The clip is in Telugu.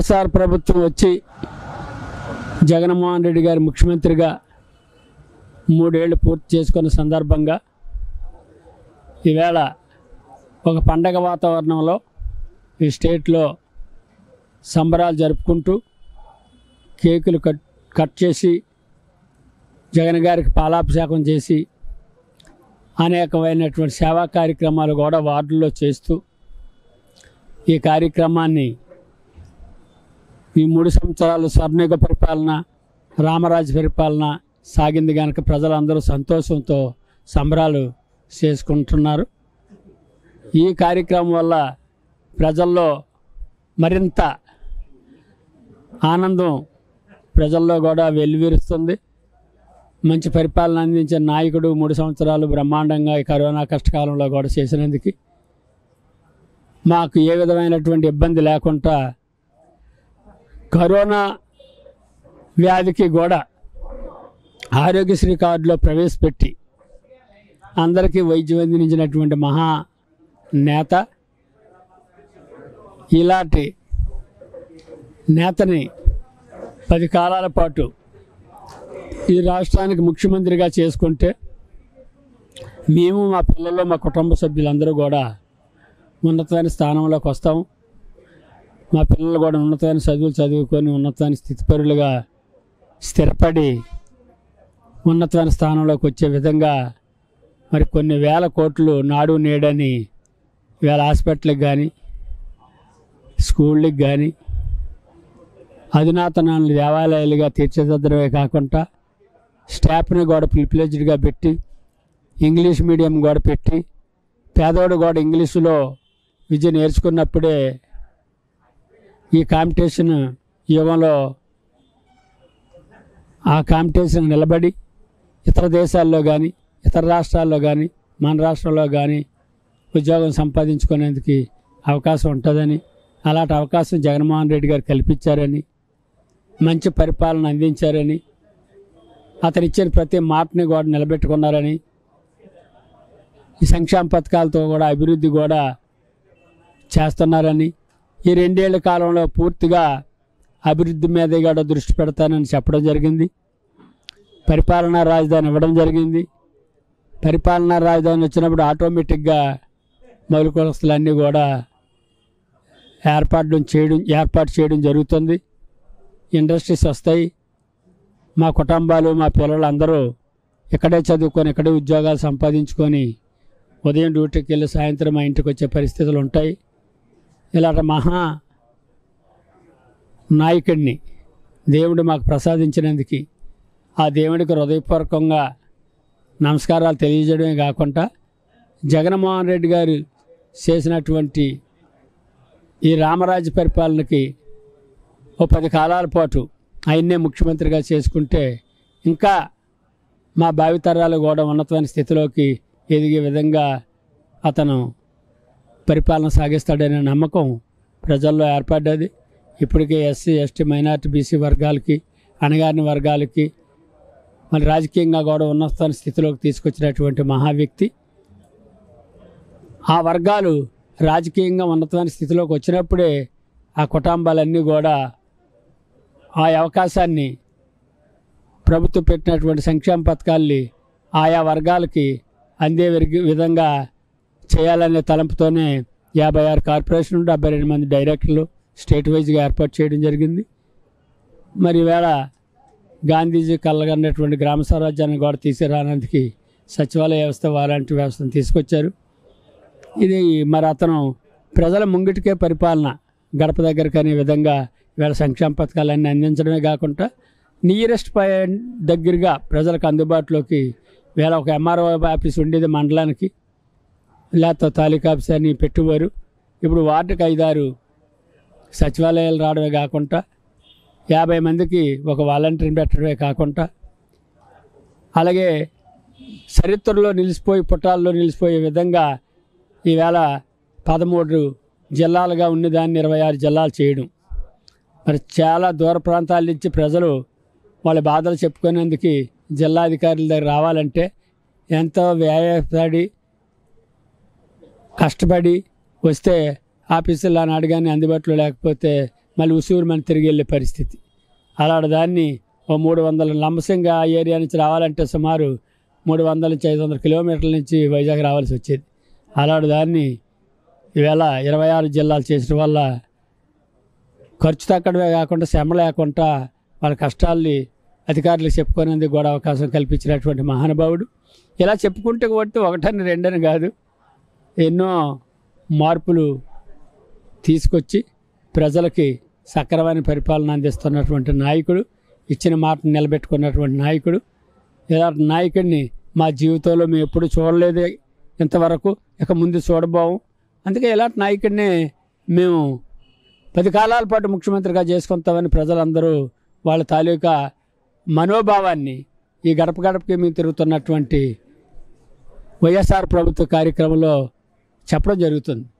వైఎస్ఆర్ ప్రభుత్వం వచ్చి జగన్మోహన్ రెడ్డి గారు ముఖ్యమంత్రిగా మూడేళ్లు పూర్తి చేసుకున్న సందర్భంగా ఈవేళ ఒక పండగ వాతావరణంలో ఈ స్టేట్లో సంబరాలు జరుపుకుంటూ కేకులు కట్ కట్ చేసి జగన్ గారికి పాలాభిషేకం చేసి అనేకమైనటువంటి సేవా కార్యక్రమాలు కూడా వార్డుల్లో చేస్తూ ఈ కార్యక్రమాన్ని ఈ మూడు సంవత్సరాలు స్వర్ణయుగ పరిపాలన రామరాజు పరిపాలన సాగింది కనుక ప్రజలందరూ సంతోషంతో సంబరాలు చేసుకుంటున్నారు ఈ కార్యక్రమం వల్ల ప్రజల్లో మరింత ఆనందం ప్రజల్లో కూడా వెల్లివిరుస్తుంది మంచి పరిపాలన అందించిన నాయకుడు మూడు సంవత్సరాలు బ్రహ్మాండంగా ఈ కరోనా కష్టకాలంలో కూడా చేసినందుకు మాకు ఏ విధమైనటువంటి ఇబ్బంది లేకుండా కరోనా వ్యాధికి కూడా ఆరోగ్యశ్రీ కార్డులో ప్రవేశపెట్టి అందరికీ వైద్యం అందించినటువంటి మహా నేత ఇలాంటి నేతని పది కాలాల పాటు ఈ రాష్ట్రానికి ముఖ్యమంత్రిగా చేసుకుంటే మేము మా పిల్లలు మా కుటుంబ సభ్యులందరూ కూడా ఉన్నతమైన స్థానంలోకి వస్తాం మా పిల్లలు కూడా ఉన్నతమైన చదువులు చదువుకొని ఉన్నతమైన స్థితిపరులుగా స్థిరపడి ఉన్నతమైన స్థానంలోకి వచ్చే విధంగా మరి కొన్ని వేల కోట్లు నాడు నేడని వేల హాస్పిటల్కి కానీ స్కూళ్ళకి కానీ అధునాతనాలను దేవాలయాలుగా తీర్చిదిద్దడమే కాకుండా స్టాఫ్ని కూడా ప్రిప్లేజ్డ్గా పెట్టి ఇంగ్లీష్ మీడియం కూడా పెట్టి పేదవాడు కూడా ఇంగ్లీషులో విద్య నేర్చుకున్నప్పుడే ఈ కాంపిటీషన్ యుగంలో ఆ కాంపిటీషన్ నిలబడి ఇతర దేశాల్లో కానీ ఇతర రాష్ట్రాల్లో కానీ మన రాష్ట్రంలో కానీ ఉద్యోగం సంపాదించుకునేందుకు అవకాశం ఉంటుందని అలాంటి అవకాశం జగన్మోహన్ రెడ్డి గారు కల్పించారని మంచి పరిపాలన అందించారని అతను ఇచ్చిన ప్రతి మాటని కూడా నిలబెట్టుకున్నారని ఈ సంక్షేమ పథకాలతో కూడా అభివృద్ధి కూడా చేస్తున్నారని ఈ రెండేళ్ల కాలంలో పూర్తిగా అభివృద్ధి మీద కూడా దృష్టి పెడతానని చెప్పడం జరిగింది పరిపాలనా రాజధాని ఇవ్వడం జరిగింది పరిపాలనా రాజధాని వచ్చినప్పుడు ఆటోమేటిక్గా మౌలిక వసతులన్నీ కూడా ఏర్పాటు చేయడం ఏర్పాటు చేయడం జరుగుతుంది ఇండస్ట్రీస్ వస్తాయి మా కుటుంబాలు మా పిల్లలు అందరూ ఇక్కడే చదువుకొని ఇక్కడే ఉద్యోగాలు సంపాదించుకొని ఉదయం డ్యూటీకి వెళ్ళి సాయంత్రం మా ఇంటికి వచ్చే పరిస్థితులు ఉంటాయి ఇలాంటి మహా నాయకుడిని దేవుడు మాకు ప్రసాదించినందుకు ఆ దేవుడికి హృదయపూర్వకంగా నమస్కారాలు తెలియజేయడమే కాకుండా జగన్మోహన్ రెడ్డి గారు చేసినటువంటి ఈ రామరాజ్య పరిపాలనకి ఓ పది కాలాల పాటు ఆయన్నే ముఖ్యమంత్రిగా చేసుకుంటే ఇంకా మా భావితరాలు కూడా ఉన్నతమైన స్థితిలోకి ఎదిగే విధంగా అతను పరిపాలన సాగిస్తాడనే నమ్మకం ప్రజల్లో ఏర్పడ్డది ఇప్పటికే ఎస్సీ ఎస్టీ మైనార్టీ బీసీ వర్గాలకి అణగారిన వర్గాలకి మరి రాజకీయంగా కూడా ఉన్నత స్థితిలోకి తీసుకొచ్చినటువంటి మహా వ్యక్తి ఆ వర్గాలు రాజకీయంగా ఉన్నతమైన స్థితిలోకి వచ్చినప్పుడే ఆ కుటుంబాలన్నీ కూడా ఆ అవకాశాన్ని ప్రభుత్వం పెట్టినటువంటి సంక్షేమ పథకాల్ని ఆయా వర్గాలకి అందే విరిగి- విధంగా చేయాలనే తలంపుతోనే యాభై ఆరు కార్పొరేషన్లు డెబ్బై రెండు మంది డైరెక్టర్లు స్టేట్ వైజ్గా ఏర్పాటు చేయడం జరిగింది మరి ఈవేళ గాంధీజీ కళ్ళగన్నటువంటి గ్రామ స్వరాజ్యాన్ని కూడా తీసుకురానందుకు సచివాలయ వ్యవస్థ వాలంటీ వ్యవస్థను తీసుకొచ్చారు ఇది మరి అతను ప్రజల ముంగిటికే పరిపాలన గడప దగ్గరికి అనే విధంగా వీళ్ళ సంక్షేమ పథకాలన్నీ అందించడమే కాకుండా నియరెస్ట్ పాయింట్ దగ్గరగా ప్రజలకు అందుబాటులోకి వీళ్ళ ఒక ఎంఆర్ఓ ఆఫీస్ ఉండేది మండలానికి లేకపోతే తాలూకా ఆఫీస్ అని పెట్టేవారు ఇప్పుడు వార్డుకి ఐదారు సచివాలయాలు రావడమే కాకుండా యాభై మందికి ఒక వాలంటీర్ని పెట్టడమే కాకుండా అలాగే చరిత్రలో నిలిచిపోయి పుటాల్లో నిలిచిపోయే విధంగా ఈవేళ పదమూడు జిల్లాలుగా ఉన్నదాన్ని ఇరవై ఆరు జిల్లాలు చేయడం మరి చాలా దూర ప్రాంతాల నుంచి ప్రజలు వాళ్ళ బాధలు చెప్పుకునేందుకు జిల్లా అధికారుల దగ్గర రావాలంటే ఎంతో వ్యయపడి కష్టపడి వస్తే ఆఫీసులు ఆనాడు కానీ అందుబాటులో లేకపోతే మళ్ళీ ఉసూరు మన తిరిగి వెళ్ళే పరిస్థితి అలాంటి దాన్ని ఓ మూడు వందల లంబసింగా ఆ ఏరియా నుంచి రావాలంటే సుమారు మూడు వందల నుంచి ఐదు వందల కిలోమీటర్ల నుంచి వైజాగ్ రావాల్సి వచ్చేది అలాంటి దాన్ని ఈవేళ ఇరవై ఆరు జిల్లాలు చేసిన వల్ల ఖర్చు తగ్గడమే కాకుండా శ్రమ లేకుండా వాళ్ళ కష్టాల్ని అధికారులకు చెప్పుకునేందుకు కూడా అవకాశం కల్పించినటువంటి మహానుభావుడు ఇలా చెప్పుకుంటే కొట్టి ఒకటని రెండని కాదు ఎన్నో మార్పులు తీసుకొచ్చి ప్రజలకి సక్రమైన పరిపాలన అందిస్తున్నటువంటి నాయకుడు ఇచ్చిన మాటను నిలబెట్టుకున్నటువంటి నాయకుడు ఇలాంటి నాయకుడిని మా జీవితంలో మేము ఎప్పుడు చూడలేదు ఇంతవరకు ఇక ముందు చూడబోము అందుకే ఇలాంటి నాయకుడిని మేము పది కాలాల పాటు ముఖ్యమంత్రిగా చేసుకుంటామని ప్రజలందరూ వాళ్ళ తాలూకా మనోభావాన్ని ఈ గడప గడపకి మేము తిరుగుతున్నటువంటి వైఎస్ఆర్ ప్రభుత్వ కార్యక్రమంలో చెప్పడం జరుగుతుంది